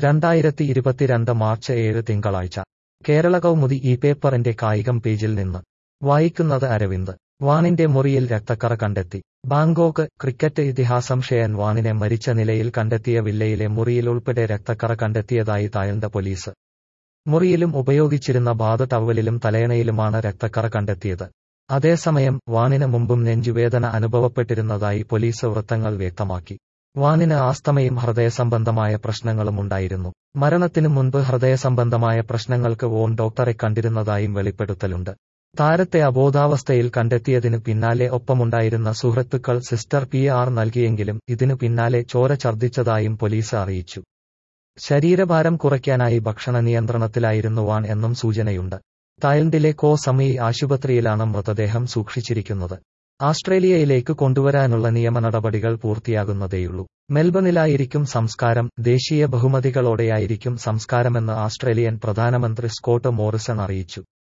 രണ്ടായിരത്തി ഇരുപത്തിരണ്ട് മാർച്ച് ഏഴ് തിങ്കളാഴ്ച കേരള കൗമുദി ഈ പേപ്പറിന്റെ കായികം പേജിൽ നിന്ന് വായിക്കുന്നത് അരവിന്ദ് വാണിന്റെ മുറിയിൽ രക്തക്കറ കണ്ടെത്തി ബാങ്കോക്ക് ക്രിക്കറ്റ് ഇതിഹാസം ഷെയൻ വാണിനെ മരിച്ച നിലയിൽ കണ്ടെത്തിയ വില്ലയിലെ മുറിയിൽ ഉൾപ്പെടെ രക്തക്കറ കണ്ടെത്തിയതായി താഴ്ന്ന പോലീസ് മുറിയിലും ഉപയോഗിച്ചിരുന്ന ബാധ ടവലിലും തലയണയിലുമാണ് രക്തക്കറ കണ്ടെത്തിയത് അതേസമയം വാണിന് മുമ്പും നെഞ്ചുവേദന അനുഭവപ്പെട്ടിരുന്നതായി പോലീസ് വൃത്തങ്ങൾ വ്യക്തമാക്കി വാണിന് ആസ്തമയും ഹൃദയസംബന്ധമായ പ്രശ്നങ്ങളും ഉണ്ടായിരുന്നു മരണത്തിനു മുൻപ് ഹൃദയസംബന്ധമായ പ്രശ്നങ്ങൾക്ക് വോൺ ഡോക്ടറെ കണ്ടിരുന്നതായും വെളിപ്പെടുത്തലുണ്ട് താരത്തെ അബോധാവസ്ഥയിൽ കണ്ടെത്തിയതിനു പിന്നാലെ ഒപ്പമുണ്ടായിരുന്ന സുഹൃത്തുക്കൾ സിസ്റ്റർ പി ആർ നൽകിയെങ്കിലും ഇതിനു പിന്നാലെ ചോര ഛർദ്ദിച്ചതായും പോലീസ് അറിയിച്ചു ശരീരഭാരം കുറയ്ക്കാനായി ഭക്ഷണ നിയന്ത്രണത്തിലായിരുന്നു വാൺ എന്നും സൂചനയുണ്ട് തായ്ലൻഡിലെ കോ സമി ആശുപത്രിയിലാണ് മൃതദേഹം സൂക്ഷിച്ചിരിക്കുന്നത് ആസ്ട്രേലിയയിലേക്ക് കൊണ്ടുവരാനുള്ള നിയമ നടപടികൾ പൂർത്തിയാകുന്നതേയുള്ളൂ മെൽബണിലായിരിക്കും സംസ്കാരം ദേശീയ ബഹുമതികളോടെയായിരിക്കും സംസ്കാരമെന്ന് ആസ്ട്രേലിയൻ പ്രധാനമന്ത്രി സ്കോട്ട് മോറിസൺ അറിയിച്ചു